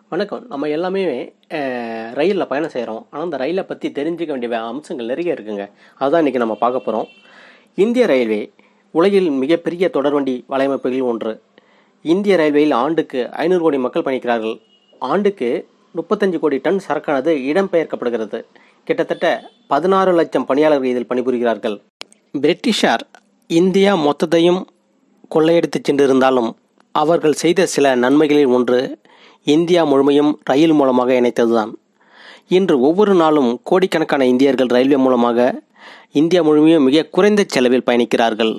வணக்கம் நம்ம எல்லாமே ரயிலில் பயணம் செய்கிறோம் ஆனால் அந்த ரயிலை பற்றி தெரிஞ்சுக்க வேண்டிய அம்சங்கள் நிறைய இருக்குங்க அதுதான் இன்றைக்கி நம்ம பார்க்க போகிறோம் இந்திய ரயில்வே உலகில் மிகப்பெரிய தொடர்வண்டி வலையமைப்புகளில் ஒன்று இந்திய ரயில்வேயில் ஆண்டுக்கு ஐநூறு கோடி மக்கள் பயணிக்கிறார்கள் ஆண்டுக்கு முப்பத்தஞ்சு கோடி டன் சரக்கானது இடம்பெயர்க்கப்படுகிறது கிட்டத்தட்ட பதினாறு லட்சம் பணியாளர்கள் இதில் பணிபுரிகிறார்கள் பிரிட்டிஷார் இந்தியா மொத்தத்தையும் கொள்ளையடித்துச் சென்றிருந்தாலும் அவர்கள் செய்த சில நன்மைகளில் ஒன்று இந்தியா முழுமையும் ரயில் மூலமாக இணைத்ததுதான் இன்று ஒவ்வொரு நாளும் கோடிக்கணக்கான இந்தியர்கள் ரயில்வே மூலமாக இந்தியா முழுமையும் மிக குறைந்த செலவில் பயணிக்கிறார்கள்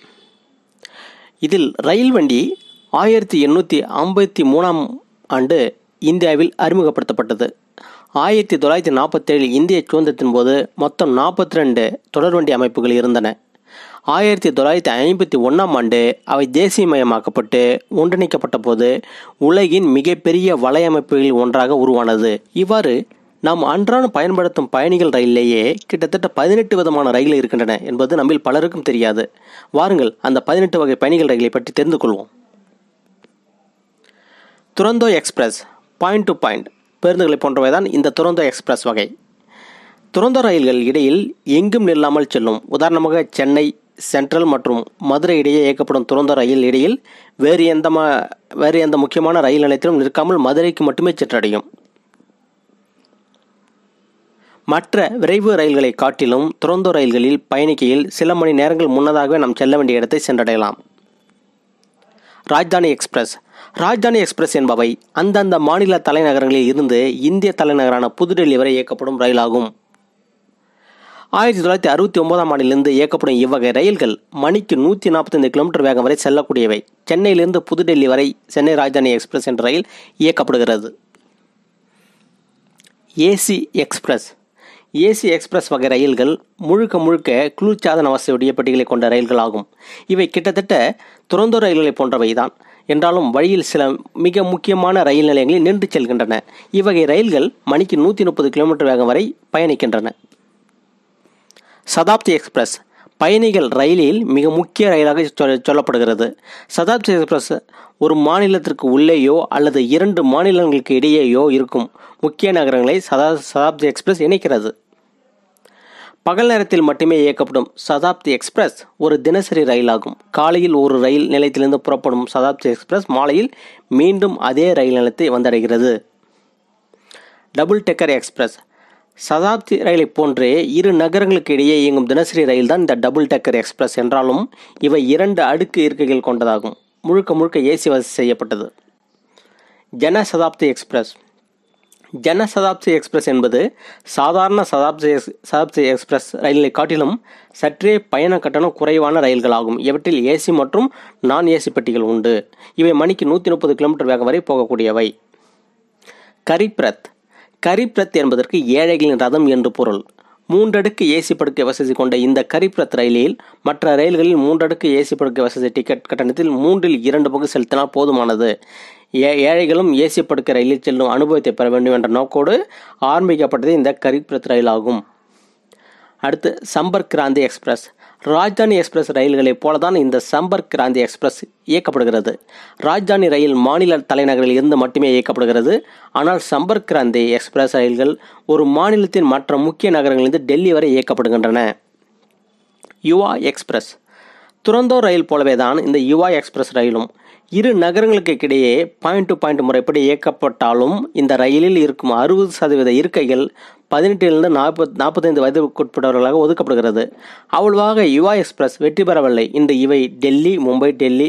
இதில் ரயில் வண்டி ஆயிரத்தி எண்ணூற்றி ஐம்பத்தி மூணாம் ஆண்டு இந்தியாவில் அறிமுகப்படுத்தப்பட்டது ஆயிரத்தி தொள்ளாயிரத்தி நாற்பத்தேழில் இந்திய சுதந்திரத்தின் போது மொத்தம் நாற்பத்தி ரெண்டு தொடர்வண்டி அமைப்புகள் இருந்தன ஆயிரத்தி தொள்ளாயிரத்தி ஐம்பத்தி ஒன்றாம் ஆண்டு அவை தேசியமயமாக்கப்பட்டு ஒன்றிணைக்கப்பட்ட போது உலகின் மிகப்பெரிய வலையமைப்புகளில் ஒன்றாக உருவானது இவ்வாறு நாம் அன்றாடம் பயன்படுத்தும் பயணிகள் ரயிலேயே கிட்டத்தட்ட பதினெட்டு விதமான ரயில் இருக்கின்றன என்பது நம்மில் பலருக்கும் தெரியாது வாருங்கள் அந்த பதினெட்டு வகை பயணிகள் ரயிலை பற்றி தெரிந்து கொள்வோம் Duronto express point to point பேருந்துகளை போன்றவை தான் இந்த துரந்தோ எக்ஸ்பிரஸ் வகை துரந்தோ ரயில்கள் இடையில் எங்கும் நில்லாமல் செல்லும் உதாரணமாக சென்னை சென்ட்ரல் மற்றும் மதுரை இடையே இயக்கப்படும் துரந்தோ ரயில் இடையில் வேறு எந்த ம வேறு எந்த முக்கியமான ரயில் நிலையத்திலும் நிற்காமல் மதுரைக்கு மட்டுமே சென்றடையும் மற்ற விரைவு ரயில்களை காட்டிலும் துரந்தோ ரயில்களில் பயணிக்கையில் சில மணி நேரங்கள் முன்னதாகவே நாம் செல்ல வேண்டிய இடத்தை சென்றடையலாம் ராஜ்தானி எக்ஸ்பிரஸ் ராஜ்தானி எக்ஸ்பிரஸ் என்பவை அந்தந்த மாநில தலைநகரங்களில் இருந்து இந்திய தலைநகரான புதுடெல்லி வரை இயக்கப்படும் ரயிலாகும் ஆயிரத்தி தொள்ளாயிரத்தி அறுபத்தி ஒன்பதாம் ஆண்டிலிருந்து இயக்கப்படும் இவ்வகை ரயில்கள் மணிக்கு நூற்றி நாற்பத்தைந்து கிலோமீட்டர் வேகம் வரை செல்லக்கூடியவை சென்னையிலிருந்து புதுடெல்லி வரை சென்னை ராஜ்தானி எக்ஸ்பிரஸ் என்ற ரயில் இயக்கப்படுகிறது ஏசி எக்ஸ்பிரஸ் ஏசி எக்ஸ்பிரஸ் வகை ரயில்கள் முழுக்க முழுக்க குளிர்சாதன வசதியுடைய பெட்டிகளை கொண்ட ரயில்கள் ஆகும் இவை கிட்டத்தட்ட துறந்தோ ரயில்களை போன்றவை தான் என்றாலும் வழியில் சில மிக முக்கியமான ரயில் நிலையங்களில் நின்று செல்கின்றன இவ்வகை ரயில்கள் மணிக்கு நூற்றி முப்பது கிலோமீட்டர் வேகம் வரை பயணிக்கின்றன சதாப்தி எக்ஸ்பிரஸ் பயணிகள் ரயிலில் மிக முக்கிய ரயிலாக சொல்லப்படுகிறது சதாப்தி எக்ஸ்பிரஸ் ஒரு மாநிலத்திற்கு உள்ளேயோ அல்லது இரண்டு மாநிலங்களுக்கு இடையேயோ இருக்கும் முக்கிய நகரங்களை சதா சதாப்தி எக்ஸ்பிரஸ் இணைக்கிறது பகல் நேரத்தில் மட்டுமே இயக்கப்படும் சதாப்தி எக்ஸ்பிரஸ் ஒரு தினசரி ரயிலாகும் காலையில் ஒரு ரயில் நிலையத்திலிருந்து புறப்படும் சதாப்தி எக்ஸ்பிரஸ் மாலையில் மீண்டும் அதே ரயில் நிலையத்தை வந்தடைகிறது டபுள் டெக்கர் எக்ஸ்பிரஸ் சதாப்தி ரயிலை போன்றே இரு நகரங்களுக்கு இடையே இயங்கும் தினசரி ரயில் தான் இந்த டபுள் டெக்கர் எக்ஸ்பிரஸ் என்றாலும் இவை இரண்டு அடுக்கு இருக்கைகள் கொண்டதாகும் முழுக்க முழுக்க ஏசி வசதி செய்யப்பட்டது ஜன சதாப்தி எக்ஸ்பிரஸ் ஜன சதாப்தி எக்ஸ்பிரஸ் என்பது சாதாரண சதாப்தி சதாப்தி எக்ஸ்பிரஸ் ரயிலை காட்டிலும் சற்றே பயண கட்டணம் குறைவான ரயில்கள் ஆகும் இவற்றில் ஏசி மற்றும் நான் ஏசி பெட்டிகள் உண்டு இவை மணிக்கு நூற்றி முப்பது கிலோமீட்டர் வேகம் வரை போகக்கூடியவை கரிப்ரத் கரிப்ரத் என்பதற்கு ஏழைகளின் ரதம் என்று பொருள் மூன்றடுக்கு ஏசி படுக்கை வசதி கொண்ட இந்த கரிப்ரத் ரயிலில் மற்ற ரயில்களில் மூன்றடுக்கு ஏசி படுக்கை வசதி டிக்கெட் கட்டணத்தில் மூன்றில் இரண்டு பங்கு செலுத்தினால் போதுமானது ஏ ஏழைகளும் ஏசி படுக்கை ரயிலில் செல்லும் அனுபவத்தை பெற வேண்டும் என்ற நோக்கோடு ஆரம்பிக்கப்பட்டது இந்த கரிப்ரத் ரயில் ஆகும் அடுத்து சம்பர்க் கிராந்தி எக்ஸ்பிரஸ் ராஜ்தானி எக்ஸ்பிரஸ் ரயில்களைப் போலதான் இந்த சம்பர்க் கிராந்தி எக்ஸ்பிரஸ் இயக்கப்படுகிறது ராஜ்தானி ரயில் மாநில தலைநகரில் இருந்து மட்டுமே இயக்கப்படுகிறது ஆனால் சம்பர்க் கிராந்தி எக்ஸ்பிரஸ் ரயில்கள் ஒரு மாநிலத்தின் மற்ற முக்கிய நகரங்களிலிருந்து டெல்லி வரை இயக்கப்படுகின்றன யுவா எக்ஸ்பிரஸ் துரந்தோ ரயில் போலவே தான் இந்த யுவா எக்ஸ்பிரஸ் ரயிலும் இரு நகரங்களுக்கு இடையே பாயிண்ட் டு பாயிண்ட் முறைப்படி இயக்கப்பட்டாலும் இந்த ரயிலில் இருக்கும் அறுபது சதவீத இருக்கைகள் பதினெட்டிலிருந்து நாற்பத் நாற்பத்தைந்து வயதுக்குட்பட்டவர்களாக ஒதுக்கப்படுகிறது அவ்வளவாக யுவா எக்ஸ்பிரஸ் வெற்றி பெறவில்லை இன்று இவை டெல்லி மும்பை டெல்லி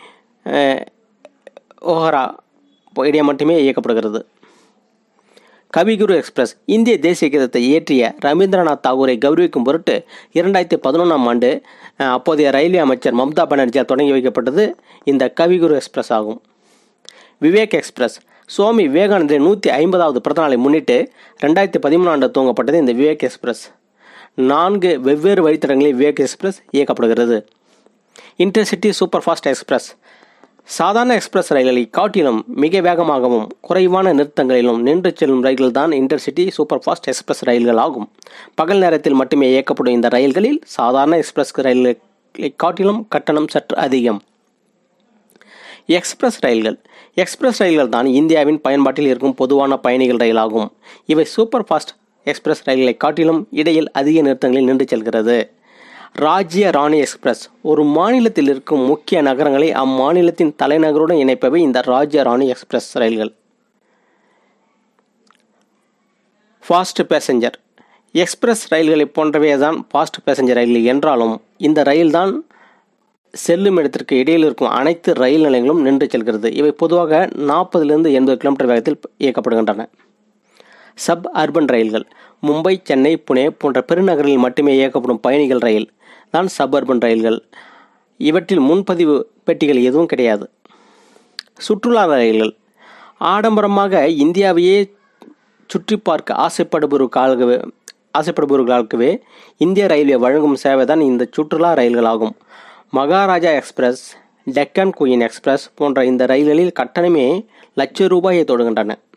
ஓஹரா இடையே மட்டுமே இயக்கப்படுகிறது கவிகுரு எக்ஸ்பிரஸ் இந்திய தேசிய கீதத்தை இயற்றிய ரவீந்திரநாத் தாகூரை கௌரவிக்கும் பொருட்டு இரண்டாயிரத்தி பதினொன்றாம் ஆண்டு அப்போதைய ரயில்வே அமைச்சர் மம்தா பானர்ஜியால் தொடங்கி வைக்கப்பட்டது இந்த கவிகுரு எக்ஸ்பிரஸ் ஆகும் விவேக் எக்ஸ்பிரஸ் சுவாமி விவேகானந்தரின் நூற்றி ஐம்பதாவது பிறந்தநாளை முன்னிட்டு ரெண்டாயிரத்தி பதிமூணு ஆண்டு துவங்கப்பட்டது இந்த விவேக் எக்ஸ்பிரஸ் நான்கு வெவ்வேறு வழித்தடங்களில் விவேக் எக்ஸ்பிரஸ் இயக்கப்படுகிறது இன்டர்சிட்டி சூப்பர் ஃபாஸ்ட் எக்ஸ்பிரஸ் சாதாரண எக்ஸ்பிரஸ் ரயில்களை காட்டிலும் மிக வேகமாகவும் குறைவான நிறுத்தங்களிலும் நின்று செல்லும் ரயில்கள் தான் இன்டர்சிட்டி சூப்பர் ஃபாஸ்ட் எக்ஸ்பிரஸ் ரயில்கள் ஆகும் பகல் நேரத்தில் மட்டுமே இயக்கப்படும் இந்த ரயில்களில் சாதாரண எக்ஸ்பிரஸ் ரயில்களை காட்டிலும் கட்டணம் சற்று அதிகம் எக்ஸ்பிரஸ் ரயில்கள் எக்ஸ்பிரஸ் ரயில்கள் தான் இந்தியாவின் பயன்பாட்டில் இருக்கும் பொதுவான பயணிகள் ரயிலாகும் இவை சூப்பர் ஃபாஸ்ட் எக்ஸ்பிரஸ் ரயில்களை காட்டிலும் இடையில் அதிக நிறுத்தங்களில் நின்று செல்கிறது ராஜ்ய ராணி எக்ஸ்பிரஸ் ஒரு மாநிலத்தில் இருக்கும் முக்கிய நகரங்களை அம்மாநிலத்தின் தலைநகருடன் இணைப்பவை இந்த ராஜ்ய ராணி எக்ஸ்பிரஸ் ரயில்கள் ஃபாஸ்ட் பேசஞ்சர் எக்ஸ்பிரஸ் ரயில்களை போன்றவே தான் ஃபாஸ்ட் பேசஞ்சர் ரயில்கள் என்றாலும் இந்த ரயில் தான் செல்லும் இடத்திற்கு இடையில் இருக்கும் அனைத்து ரயில் நிலையங்களும் நின்று செல்கிறது இவை பொதுவாக நாற்பதிலிருந்து எண்பது கிலோமீட்டர் வேகத்தில் இயக்கப்படுகின்றன சப் அர்பன் ரயில்கள் மும்பை சென்னை புனே போன்ற பெருநகரில் மட்டுமே இயக்கப்படும் பயணிகள் ரயில் தான் சப் அர்பன் ரயில்கள் இவற்றில் முன்பதிவு பெட்டிகள் எதுவும் கிடையாது சுற்றுலா ரயில்கள் ஆடம்பரமாக இந்தியாவையே சுற்றி பார்க்க ஆசைப்படுபவர்களுக்காகவே ஆசைப்படுபவர்களுக்காகவே இந்திய ரயில்வே வழங்கும் சேவை தான் இந்த சுற்றுலா ரயில்கள் ஆகும் Maharaja express Deccan queen express போன்ற இந்த ரயில்களில் கட்டணமே லட்ச ரூபாயை தொடுகின்றன